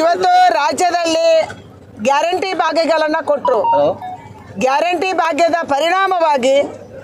ಇವತ್ತು ರಾಜ್ಯದಲ್ಲಿ ಗ್ಯಾರಂಟಿ ಭಾಗ್ಯಗಳನ್ನು ಕೊಟ್ಟರು ಗ್ಯಾರಂಟಿ ಭಾಗ್ಯದ ಪರಿಣಾಮವಾಗಿ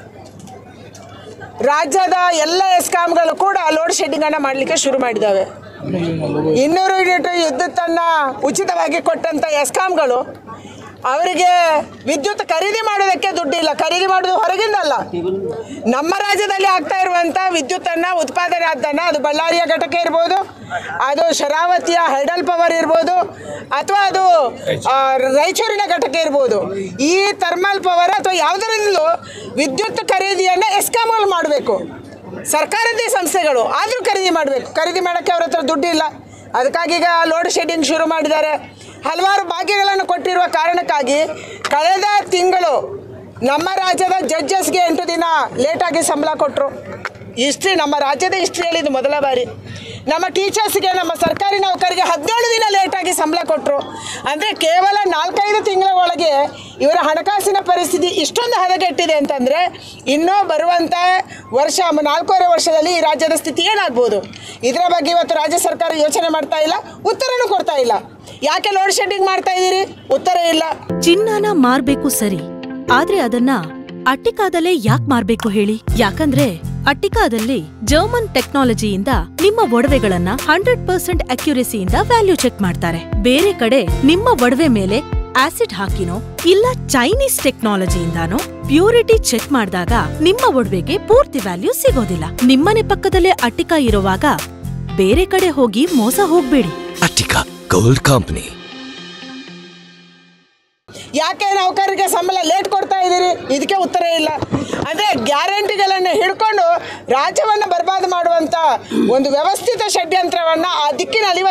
ರಾಜ್ಯದ ಎಲ್ಲ ಎಸ್ಕಾಮ್ಗಳು ಕೂಡ ಲೋಡ್ ಶೆಡ್ಡಿಂಗನ್ನು ಮಾಡಲಿಕ್ಕೆ ಶುರು ಮಾಡಿದ್ದಾವೆ ಇನ್ನೂರು ಯೂನಿಟ್ ವಿದ್ಯುತ್ತನ್ನು ಉಚಿತವಾಗಿ ಕೊಟ್ಟಂಥ ಎಸ್ಕಾಮ್ಗಳು ಅವರಿಗೆ ವಿದ್ಯುತ್ ಖರೀದಿ ಮಾಡೋದಕ್ಕೆ ದುಡ್ಡಿಲ್ಲ ಖರೀದಿ ಮಾಡೋದು ಹೊರಗಿಂದಲ್ಲ ನಮ್ಮ ರಾಜ್ಯದಲ್ಲಿ ಆಗ್ತಾ ಇರುವಂಥ ವಿದ್ಯುತ್ತನ್ನು ಉತ್ಪಾದನೆ ಆದ್ದನ್ನು ಅದು ಬಳ್ಳಾರಿಯ ಘಟಕ ಇರ್ಬೋದು ಅದು ಶರಾವತಿಯ ಹೈಡಲ್ ಪವರ್ ಇರ್ಬೋದು ಅಥವಾ ಅದು ಆ, ರಾಯಚೂರಿನ ಘಟಕ ಇರ್ಬೋದು ಈ ಥರ್ಮಲ್ ಪವರ್ ಅಥವಾ ಯಾವುದರಿಂದಲೂ ವಿದ್ಯುತ್ ಖರೀದಿಯನ್ನು ಎಸ್ಕಾಮ್ಗಳು ಮಾಡಬೇಕು ಸರ್ಕಾರದೇ ಸಂಸ್ಥೆಗಳು ಆದರೂ ಖರೀದಿ ಮಾಡಬೇಕು ಖರೀದಿ ಮಾಡೋಕ್ಕೆ ಅವ್ರ ಹತ್ರ ದುಡ್ಡಿಲ್ಲ ಅದಕ್ಕಾಗಿ ಈಗ ಲೋಡ್ ಶೆಡ್ಡಿಂಗ್ ಶುರು ಮಾಡಿದ್ದಾರೆ ಹಲವಾರು ಭಾಗ್ಯಗಳನ್ನು ಕೊಟ್ಟಿರುವ ಕಾರಣಕ್ಕಾಗಿ ಕಳೆದ ತಿಂಗಳು ನಮ್ಮ ರಾಜ್ಯದ ಜಡ್ಜಸ್ಗೆ ಎಂಟು ದಿನ ಲೇಟಾಗಿ ಸಂಬಳ ಕೊಟ್ಟರು ಹಿಸ್ಟ್ರಿ ನಮ್ಮ ರಾಜ್ಯದ ಹಿಸ್ಟ್ರಿಯಲ್ಲಿ ಇದು ಮೊದಲ ಬಾರಿ ನಮ್ಮ ಟೀಚರ್ಸ್ಗೆ ನಮ್ಮ ಸರ್ಕಾರಿ ನೌಕರಿಗೆ ಹದಿನೇಳು ದಿನ ಲೇಟಾಗಿ ಸಂಬಳ ಕೊಟ್ಟರು ಅಂದರೆ ಕೇವಲ ನಾಲ್ಕೈದು ತಿಂಗಳ ಒಳಗೆ ಇವರ ಹಣಕಾಸಿನ ಪರಿಸ್ಥಿತಿ ಇಷ್ಟೊಂದು ಹದಗೆಟ್ಟಿದೆ ಅಂತಂದರೆ ಇನ್ನೂ ಬರುವಂಥ ವರ್ಷ ಮ- ನಾಲ್ಕೂವರೆ ವರ್ಷದಲ್ಲಿ ಈ ರಾಜ್ಯದ ಸ್ಥಿತಿ ಏನಾಗ್ಬೋದು ಇದರ ಬಗ್ಗೆ ಇವತ್ತು ರಾಜ್ಯ ಸರ್ಕಾರ ಯೋಚನೆ ಮಾಡ್ತಾ ಇಲ್ಲ ಉತ್ತರನೂ ಕೊಡ್ತಾ ಇಲ್ಲ ಯಾಕೆ ಲೋಡ್ ಶೆಡ್ಡಿಂಗ್ ಮಾಡ್ತಾ ಇದ್ದೀರಿ ಉತ್ತರ ಇಲ್ಲ ಚಿನ್ನನ ಮಾರ್ಬೇಕು ಸರಿ ಆದ್ರೆ ಅದನ್ನ ಅಟ್ಟಿಕಾದಲ್ಲೇ ಯಾಕ್ ಮಾರ್ಬೇಕು ಹೇಳಿ ಯಾಕಂದ್ರೆ ಅಟ್ಟಿಕಾದಲ್ಲಿ ಜರ್ಮನ್ ಟೆಕ್ನಾಲಜಿಯಿಂದ ನಿಮ್ಮ ಒಡವೆಗಳನ್ನ ಹಂಡ್ರೆಡ್ ಪರ್ಸೆಂಟ್ ಅಕ್ಯುರೆಸಿಯಿಂದ ವ್ಯಾಲ್ಯೂ ಚೆಕ್ ಮಾಡ್ತಾರೆ ಬೇರೆ ಕಡೆ ನಿಮ್ಮ ಒಡವೆ ಮೇಲೆ ಆಸಿಡ್ ಹಾಕಿನೋ ಇಲ್ಲ ಚೈನೀಸ್ ಟೆಕ್ನಾಲಜಿಯಿಂದಾನೋ ಪ್ಯೂರಿಟಿ ಚೆಕ್ ಮಾಡಿದಾಗ ನಿಮ್ಮ ಒಡವೆಗೆ ಪೂರ್ತಿ ವ್ಯಾಲ್ಯೂ ಸಿಗೋದಿಲ್ಲ ನಿಮ್ಮನೆ ಪಕ್ಕದಲ್ಲೇ ಅಟ್ಟಿಕಾ ಇರುವಾಗ ಬೇರೆ ಕಡೆ ಹೋಗಿ ಮೋಸ ಹೋಗ್ಬೇಡಿ Attica Gold Company. ಯಾಕೆ ನೌಕರರಿಗೆ ಸಂಬಳ ಲೇಟ್ ಕೊಡ್ತಾ ಇದ್ದೀರಿ ಇದಕ್ಕೆ ಉತ್ತರ ಇಲ್ಲ ಅಂದರೆ ಗ್ಯಾರಂಟಿಗಳನ್ನು ಹಿಡ್ಕೊಂಡು ರಾಜ್ಯವನ್ನು ಬರ್ಬಾದ್ ಮಾಡುವಂಥ ಒಂದು ವ್ಯವಸ್ಥಿತ ಷಡ್ಯಂತ್ರವನ್ನು ಆ ದಿಕ್ಕಿನಲ್ಲಿ